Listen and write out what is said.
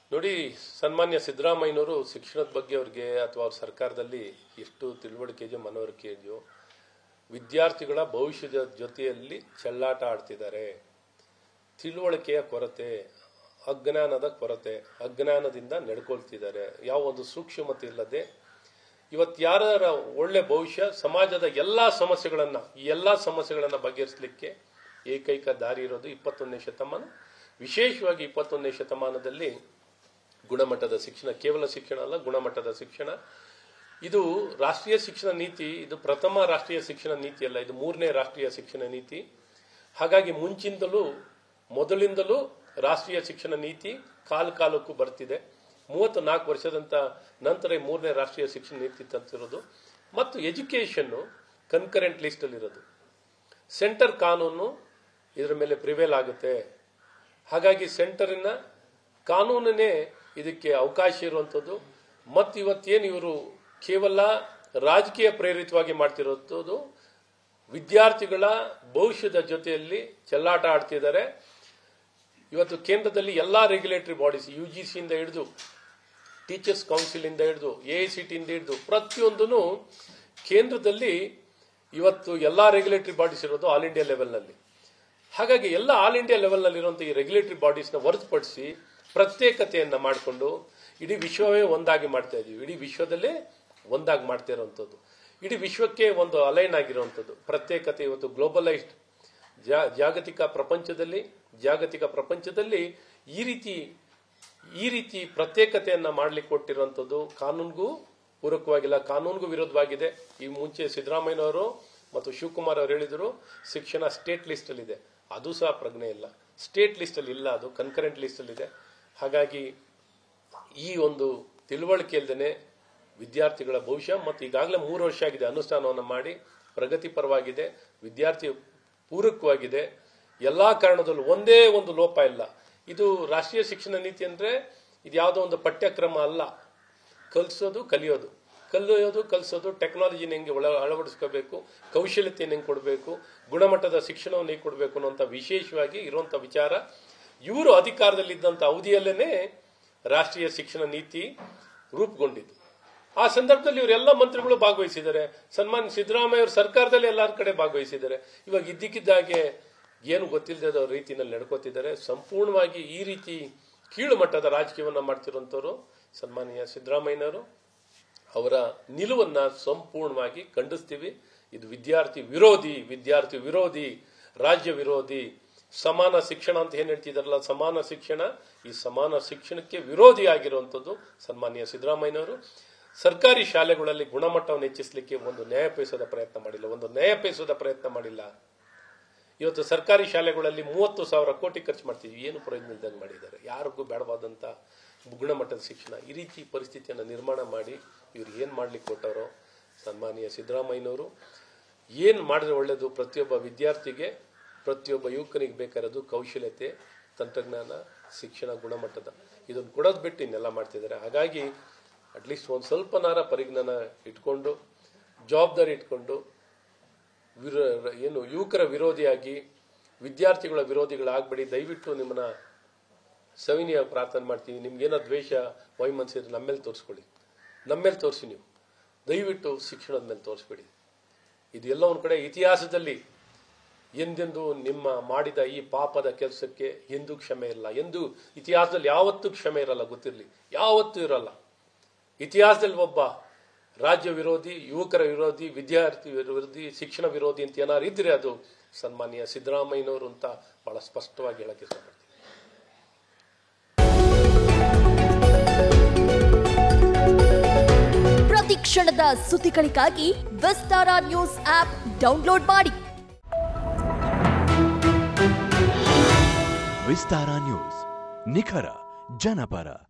ನೋಡಿ ಸನ್ಮಾನ್ಯ ಸಿದ್ದರಾಮಯ್ಯನವರು ಶಿಕ್ಷಣದ ಬಗ್ಗೆ ಅವ್ರಿಗೆ ಅಥವಾ ಅವ್ರ ಸರ್ಕಾರದಲ್ಲಿ ಎಷ್ಟು ತಿಳುವಳಿಕೆ ಇದೆಯೋ ಮನವರಿಕೆ ಇದೆಯೋ ವಿದ್ಯಾರ್ಥಿಗಳ ಭವಿಷ್ಯದ ಜೊತೆಯಲ್ಲಿ ಚೆಲ್ಲಾಟ ಆಡ್ತಿದ್ದಾರೆ ತಿಳುವಳಿಕೆಯ ಕೊರತೆ ಅಜ್ಞಾನದ ಕೊರತೆ ಅಜ್ಞಾನದಿಂದ ನಡ್ಕೊಳ್ತಿದ್ದಾರೆ ಯಾವ ಒಂದು ಸೂಕ್ಷ್ಮತೆ ಇಲ್ಲದೆ ಇವತ್ತು ಯಾರ ಒಳ್ಳೆ ಭವಿಷ್ಯ ಸಮಾಜದ ಎಲ್ಲಾ ಸಮಸ್ಯೆಗಳನ್ನ ಈ ಎಲ್ಲಾ ಸಮಸ್ಯೆಗಳನ್ನ ಬಗೆಹರಿಸಲಿಕ್ಕೆ ಏಕೈಕ ದಾರಿ ಇರೋದು ಇಪ್ಪತ್ತೊಂದನೇ ಶತಮಾನ ವಿಶೇಷವಾಗಿ ಇಪ್ಪತ್ತೊಂದನೇ ಶತಮಾನದಲ್ಲಿ ಗುಣಮಟ್ಟದ ಶಿಕ್ಷಣ ಕೇವಲ ಶಿಕ್ಷಣ ಅಲ್ಲ ಗುಣಮಟ್ಟದ ಶಿಕ್ಷಣ ಇದು ರಾಷ್ಟ್ರೀಯ ಶಿಕ್ಷಣ ನೀತಿ ಇದು ಪ್ರಥಮ ರಾಷ್ಟ್ರೀಯ ಶಿಕ್ಷಣ ನೀತಿ ಅಲ್ಲ ಇದು ಮೂರನೇ ರಾಷ್ಟ್ರೀಯ ಶಿಕ್ಷಣ ನೀತಿ ಹಾಗಾಗಿ ಮುಂಚಿಂದಲೂ ಮೊದಲಿಂದಲೂ ರಾಷ್ಟ್ರೀಯ ಶಿಕ್ಷಣ ನೀತಿ ಕಾಲ ಕಾಲಕ್ಕೂ ಬರ್ತಿದೆ ಮೂವತ್ತು ನಾಲ್ಕು ವರ್ಷದಂತ ನಂತರ ಈ ಮೂರನೇ ರಾಷ್ಟ್ರೀಯ ಶಿಕ್ಷಣ ನೀತಿ ತಂತಿರೋದು ಮತ್ತು ಎಜುಕೇಷನ್ನು ಕನ್ಕರೆಂಟ್ ಲಿಸ್ಟಲ್ಲಿರೋದು ಸೆಂಟರ್ ಕಾನೂನು ಇದರ ಮೇಲೆ ಪ್ರಿವೇಲ್ ಆಗುತ್ತೆ ಹಾಗಾಗಿ ಸೆಂಟರಿನ ಕಾನೂನನ್ನೇ ಇದಕ್ಕೆ ಅವಕಾಶ ಇರುವಂಥದ್ದು ಮತ್ತು ಇವತ್ತೇನು ಇವರು ಕೇವಲ ರಾಜಕೀಯ ಪ್ರೇರಿತವಾಗಿ ಮಾಡ್ತಿರೋದು ವಿದ್ಯಾರ್ಥಿಗಳ ಭವಿಷ್ಯದ ಜೊತೆಯಲ್ಲಿ ಚೆಲ್ಲಾಟ ಆಡ್ತಿದ್ದಾರೆ ಇವತ್ತು ಕೇಂದ್ರದಲ್ಲಿ ಎಲ್ಲಾ ರೆಗ್ಯುಲೇಟರಿ ಬಾಡೀಸ್ ಯು ಜಿ ಸಿಯಿಂದ ಹಿಡಿದು ಟೀಚರ್ಸ್ ಕೌನ್ಸಿಲ್ ಇಂದ ಹಿಡಿದು ಎ ಐ ಸಿ ಟಿಯಿಂದ ಹಿಡಿದು ಪ್ರತಿಯೊಂದೂ ಕೇಂದ್ರದಲ್ಲಿ ಇವತ್ತು ಎಲ್ಲಾ ರೆಗ್ಯುಲೇಟರಿ ಬಾಡೀಸ್ ಇರೋದು ಆಲ್ ಇಂಡಿಯಾ ಲೆವೆಲ್ನಲ್ಲಿ ಹಾಗಾಗಿ ಎಲ್ಲ ಆಲ್ ಇಂಡಿಯಾ ಲೆವೆಲ್ನಲ್ಲಿ ಇರುವಂತಹ ಈ ರೆಗ್ಯುಲೇಟರಿ ಬಾಡೀಸ್ನ ಹೊರತುಪಡಿಸಿ ಪ್ರತ್ಯೇಕತೆಯನ್ನ ಮಾಡಿಕೊಂಡು ಇಡೀ ವಿಶ್ವವೇ ಒಂದಾಗಿ ಮಾಡ್ತಾ ಇದೀವಿ ಇಡೀ ವಿಶ್ವದಲ್ಲೇ ಒಂದಾಗಿ ಮಾಡ್ತಾ ಇರುವಂಥದ್ದು ಇಡೀ ವಿಶ್ವಕ್ಕೆ ಒಂದು ಅಲೈನ್ ಆಗಿರುವಂಥದ್ದು ಪ್ರತ್ಯೇಕತೆ ಇವತ್ತು ಗ್ಲೋಬಲೈಸ್ಡ್ ಜಾಗತಿಕ ಪ್ರಪಂಚದಲ್ಲಿ ಜಾಗತಿಕ ಪ್ರಪಂಚದಲ್ಲಿ ಈ ರೀತಿ ಈ ರೀತಿ ಪ್ರತ್ಯೇಕತೆಯನ್ನ ಮಾಡ್ಲಿಕ್ಕೆ ಕೊಟ್ಟಿರುವಂಥದ್ದು ಕಾನೂನಿಗೂ ಪೂರಕವಾಗಿಲ್ಲ ಕಾನೂನಿಗೂ ವಿರೋಧವಾಗಿದೆ ಈ ಮುಂಚೆ ಸಿದ್ದರಾಮಯ್ಯನವರು ಮತ್ತು ಶಿವಕುಮಾರ್ ಅವರು ಹೇಳಿದರು ಶಿಕ್ಷಣ ಸ್ಟೇಟ್ ಲಿಸ್ಟ್ ಅಲ್ಲಿ ಇದೆ ಅದು ಸಹ ಪ್ರಜ್ಞೆ ಇಲ್ಲ ಸ್ಟೇಟ್ ಲಿಸ್ಟ್ ಅಲ್ಲಿ ಇಲ್ಲ ಅದು ಕನ್ಕರೆಂಟ್ ಲಿಸ್ಟ್ ಅಲ್ಲಿ ಇದೆ ಹಾಗಾಗಿ ಈ ಒಂದು ತಿಳುವಳಿಕೆ ಇಲ್ಲದೆ ವಿದ್ಯಾರ್ಥಿಗಳ ಭವಿಷ್ಯ ಮತ್ತು ಈಗಾಗಲೇ ಮೂರು ವರ್ಷ ಆಗಿದೆ ಅನುಷ್ಠಾನವನ್ನು ಮಾಡಿ ಪ್ರಗತಿ ಪರವಾಗಿದೆ ವಿದ್ಯಾರ್ಥಿ ಪೂರಕವಾಗಿದೆ ಎಲ್ಲಾ ಕಾರಣದಲ್ಲೂ ಒಂದೇ ಒಂದು ಲೋಪ ಇಲ್ಲ ಇದು ರಾಷ್ಟ್ರೀಯ ಶಿಕ್ಷಣ ನೀತಿ ಅಂದ್ರೆ ಇದು ಯಾವುದೋ ಒಂದು ಪಠ್ಯಕ್ರಮ ಅಲ್ಲ ಕಲಿಸೋದು ಕಲಿಯೋದು ಕಲಿಯೋದು ಕಲಿಸೋದು ಟೆಕ್ನಾಲಜಿನ ಹೆಂಗೆ ಒಳ ಅಳವಡಿಸ್ಕೋಬೇಕು ಕೌಶಲ್ಯತೆಯನ್ನು ಹೆಂಗೆ ಕೊಡಬೇಕು ಗುಣಮಟ್ಟದ ಶಿಕ್ಷಣವನ್ನು ಹೇಗೆ ಕೊಡಬೇಕು ಅನ್ನೋಂಥ ವಿಶೇಷವಾಗಿ ಇರುವಂಥ ವಿಚಾರ ಇವರು ಅಧಿಕಾರದಲ್ಲಿದ್ದಂಥ ಅವಧಿಯಲ್ಲೇನೆ ರಾಷ್ಟ್ರೀಯ ಶಿಕ್ಷಣ ನೀತಿ ರೂಪುಗೊಂಡಿದ್ದು ಆ ಸಂದರ್ಭದಲ್ಲಿ ಇವರೆಲ್ಲ ಮಂತ್ರಿಗಳು ಭಾಗವಹಿಸಿದ್ದಾರೆ ಸನ್ಮಾನ್ ಸಿದ್ದರಾಮಯ್ಯ ಅವ್ರ ಸರ್ಕಾರದಲ್ಲಿ ಎಲ್ಲಾರ ಕಡೆ ಭಾಗವಹಿಸಿದ್ದಾರೆ ಇವಾಗ ಇದ್ದಕ್ಕಿದ್ದಾಗೆ ಏನು ಗೊತ್ತಿಲ್ಲದ ರೀತಿಯಲ್ಲಿ ನಡ್ಕೋತಿದ್ದಾರೆ ಸಂಪೂರ್ಣವಾಗಿ ಈ ರೀತಿ ಕೀಳು ಮಟ್ಟದ ರಾಜಕೀಯವನ್ನ ಮಾಡ್ತಿರುವಂತವರು ಸನ್ಮಾನೀಯ ಸಿದ್ದರಾಮಯ್ಯನವರು ಅವರ ನಿಲುವನ್ನ ಸಂಪೂರ್ಣವಾಗಿ ಖಂಡಿಸ್ತೀವಿ ಇದು ವಿದ್ಯಾರ್ಥಿ ವಿರೋಧಿ ವಿದ್ಯಾರ್ಥಿ ವಿರೋಧಿ ರಾಜ್ಯ ವಿರೋಧಿ ಸಮಾನ ಶಿಕ್ಷಣ ಅಂತ ಏನ್ ಹೇಳ್ತಿದಾರಲ್ಲ ಸಮಾನ ಶಿಕ್ಷಣ ಈ ಸಮಾನ ಶಿಕ್ಷಣಕ್ಕೆ ವಿರೋಧಿ ಆಗಿರುವಂತದ್ದು ಸನ್ಮಾನ್ಯ ಸಿದ್ದರಾಮಯ್ಯನವರು ಸರ್ಕಾರಿ ಶಾಲೆಗಳಲ್ಲಿ ಗುಣಮಟ್ಟವನ್ನು ಹೆಚ್ಚಿಸಲಿಕ್ಕೆ ಒಂದು ನ್ಯಾಯಪೀಸದ ಪ್ರಯತ್ನ ಮಾಡಿಲ್ಲ ಒಂದು ನ್ಯಾಯಪೀಸದ ಪ್ರಯತ್ನ ಮಾಡಿಲ್ಲ ಇವತ್ತು ಸರ್ಕಾರಿ ಶಾಲೆಗಳಲ್ಲಿ ಮೂವತ್ತು ಸಾವಿರ ಕೋಟಿ ಖರ್ಚು ಮಾಡ್ತೀವಿ ಏನು ಪ್ರಯೋಜನ ಇಲ್ದಂಗೆ ಮಾಡಿದ್ದಾರೆ ಯಾರಿಗೂ ಬೇಡವಾದಂಥ ಗುಣಮಟ್ಟದ ಶಿಕ್ಷಣ ಈ ರೀತಿ ಪರಿಸ್ಥಿತಿಯನ್ನು ನಿರ್ಮಾಣ ಮಾಡಿ ಇವ್ರು ಏನು ಮಾಡ್ಲಿಕ್ಕೆ ಕೊಟ್ಟವರು ಸನ್ಮಾನೀಯ ಸಿದ್ದರಾಮಯ್ಯನವರು ಏನು ಮಾಡಿದ್ರೆ ಒಳ್ಳೆಯದು ಪ್ರತಿಯೊಬ್ಬ ವಿದ್ಯಾರ್ಥಿಗೆ ಪ್ರತಿಯೊಬ್ಬ ಯುವಕನಿಗೆ ಬೇಕಾಗಿರೋದು ಕೌಶಲ್ಯತೆ ತಂತ್ರಜ್ಞಾನ ಶಿಕ್ಷಣ ಗುಣಮಟ್ಟದ ಇದನ್ನು ಕೊಡೋದು ಬಿಟ್ಟು ಇನ್ನೆಲ್ಲ ಮಾಡ್ತಿದ್ದಾರೆ ಹಾಗಾಗಿ ಅಟ್ಲೀಸ್ಟ್ ಒಂದು ಸ್ವಲ್ಪನಾರ ಪರಿಜ್ಞಾನ ಇಟ್ಕೊಂಡು ಜವಾಬ್ದಾರಿ ಇಟ್ಕೊಂಡು ವಿರೋ ಏನು ಯುವಕರ ವಿರೋಧಿಯಾಗಿ ವಿದ್ಯಾರ್ಥಿಗಳ ವಿರೋಧಿಗಳಾಗ್ಬೇಡಿ ದಯವಿಟ್ಟು ನಿಮ್ಮನ್ನ ಸವಿನಿಯ ಪ್ರಾರ್ಥನೆ ಮಾಡ್ತೀವಿ ನಿಮ್ಗೇನೋ ದ್ವೇಷ ವೈಮನಸ್ಸಿದ್ರೆ ನಮ್ಮೇಲೆ ತೋರಿಸ್ಕೊಳ್ಳಿ ನಮ್ಮೇಲೆ ತೋರಿಸಿ ನೀವು ದಯವಿಟ್ಟು ಶಿಕ್ಷಣದ ಮೇಲೆ ತೋರಿಸ್ಬೇಡಿ ಇದು ಎಲ್ಲ ಒಂದು ಕಡೆ ಇತಿಹಾಸದಲ್ಲಿ ಎಂದೆಂದು ನಿಮ್ಮ ಮಾಡಿದ ಈ ಪಾಪದ ಕೆಲಸಕ್ಕೆ ಎಂದೂ ಕ್ಷಮೆ ಇಲ್ಲ ಎಂದು ಇತಿಹಾಸದಲ್ಲಿ ಯಾವತ್ತೂ ಕ್ಷಮೆ ಇರಲ್ಲ ಗೊತ್ತಿರಲಿ ಯಾವತ್ತೂ ಇರಲ್ಲ ಇತಿಹಾಸದಲ್ಲಿ ಒಬ್ಬ ರಾಜ್ಯ ವಿರೋಧಿ ಯುವಕರ ವಿರೋಧಿ ವಿದ್ಯಾರ್ಥಿ ವಿರೋಧಿ ಶಿಕ್ಷಣ ವಿರೋಧಿ ಅಂತ ಏನಾರು ಇದ್ರೆ ಅದು ಸನ್ಮಾನ್ಯ ಸಿದ್ದರಾಮಯ್ಯನವರು ಅಂತ ಬಹಳ ಸ್ಪಷ್ಟವಾಗಿ ಹೇಳಕ್ಕೆ ಇಷ್ಟಪಡ್ತೀನಿ ಪ್ರತಿ ಕ್ಷಣದ ಸುದ್ದಿಗಳಿಗಾಗಿ ವಿಸ್ತಾರ ನ್ಯೂಸ್ ಆಪ್ ಡೌನ್ಲೋಡ್ ಮಾಡಿ ವಿಸ್ತಾರ ನ್ಯೂಸ್ ನಿಖರ ಜನಪರ